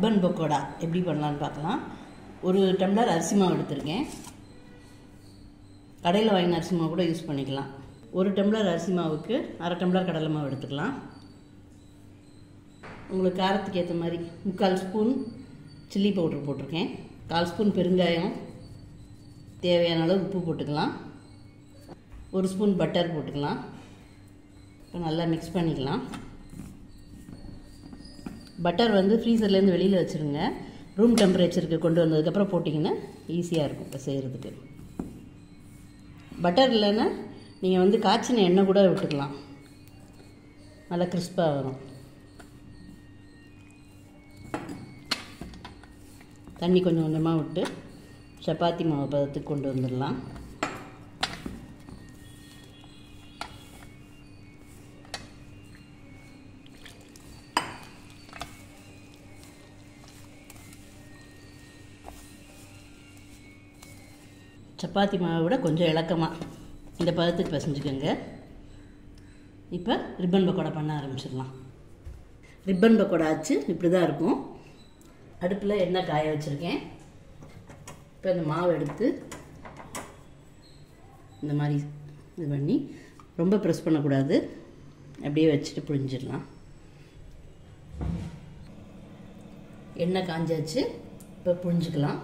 ribbon pakoda எப்படி பண்ணலான்னு பார்க்கலாம் ஒரு டம்ளர் அரிசி மாவு எடுத்திருக்கேன் கடையில் வாங்கின அரிசி மாவு கூட யூஸ் பண்ணிக்கலாம் ஒரு டம்ளர் அரிசி மாவுக்கு அரை டம்ளர் கடலை மாவு எடுத்துக்கலாம் உங்களுக்கு காரத்துக்கு ஏற்ற மாதிரி முக்கால் ஸ்பூன் சில்லி பவுடர் போட்டிருக்கேன் கால் ஸ்பூன் பெருங்காயம் தேவையான அளவு உப்பு போட்டுக்கலாம் ஒரு ஸ்பூன் பட்டர் போட்டுக்கலாம் இப்போ நல்லா மிக்ஸ் பண்ணிக்கலாம் பட்டர் வந்து ஃப்ரீசர்லேருந்து வெளியில் வச்சுருங்க ரூம் டெம்பரேச்சருக்கு கொண்டு வந்ததுக்கப்புறம் போட்டிங்கன்னா ஈஸியாக இருக்கும் இப்போ செய்கிறதுக்கு பட்டர் இல்லைன்னா நீங்கள் வந்து காய்ச்சின எண்ணெய் கூட விட்டுக்கலாம் நல்லா கிறிஸ்பாக வரும் தண்ணி கொஞ்சம் கொஞ்சமாக விட்டு சப்பாத்தி மாவு பதத்துக்கு கொண்டு வந்துடலாம் சப்பாத்தி மாவை விட கொஞ்சம் இலக்கமாக இந்த பதத்துக்கு பிசைஞ்சுக்கோங்க இப்போ ரிப்பன் பக்கோடா பண்ண ஆரம்பிச்சிடலாம் ரிப்பன் பக்கோடா ஆச்சு இப்படி தான் இருக்கும் அடுப்பில் எண்ணெய் காய வச்சுருக்கேன் இப்போ இந்த மாவு எடுத்து இந்த மாதிரி இது பண்ணி ரொம்ப ப்ரெஸ் பண்ணக்கூடாது அப்படியே வச்சுட்டு புழிஞ்சிடலாம் எண்ணெய் காஞ்சாச்சு இப்போ புழிஞ்சிக்கலாம்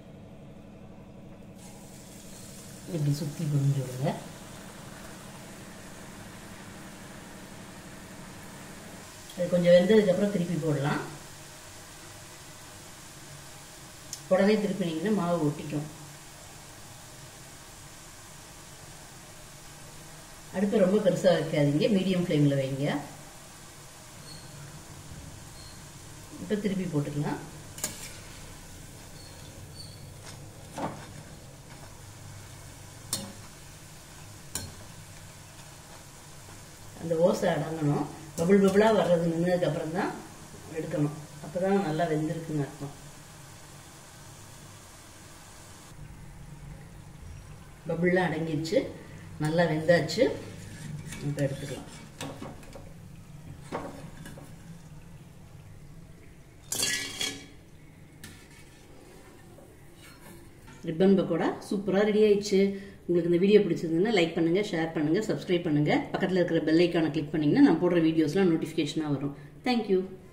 இப்படி சுற்றி புழிஞ்சு விடுங்க அது கொஞ்சம் வெந்ததுக்கப்புறம் திருப்பி போடலாம் உடனே திருப்பினீங்கன்னா மாவு ஒட்டிக்கும் அடுப்பு ரொம்ப பெருசாக வைக்காதீங்க மீடியம் ஃப்ளேமில் வைங்க இப்போ திருப்பி போட்டுக்கலாம் அந்த ஓசை அடங்கணும் பபுள் பபுளாக வர்றது நின்னதுக்கப்புறம் தான் எடுக்கணும் அப்போ தான் நல்லா வெந்திருக்குன்னு அர்த்தம் பபுள்லாம் அடங்கிடுச்சு நல்லா வெந்தாச்சு இப்போ எடுத்துக்கலாம் ரிப்பன் பக்கோடா சூப்பராக ரெடி ஆயிடுச்சு உங்களுக்கு இந்த வீடியோ பிடிச்சிருந்ததுன்னா லைக் பண்ணுங்கள் ஷேர் பண்ணுங்கள் சப்ஸ்கிரைப் பண்ணுங்கள் பக்கத்தில் இருக்கிற பெல் ஐக்கானை கிளிக் பண்ணிங்கன்னா நான் போடுற வீடியோஸ்லாம் நோட்டிஃபிகேஷனாக வரும் தேங்க்யூ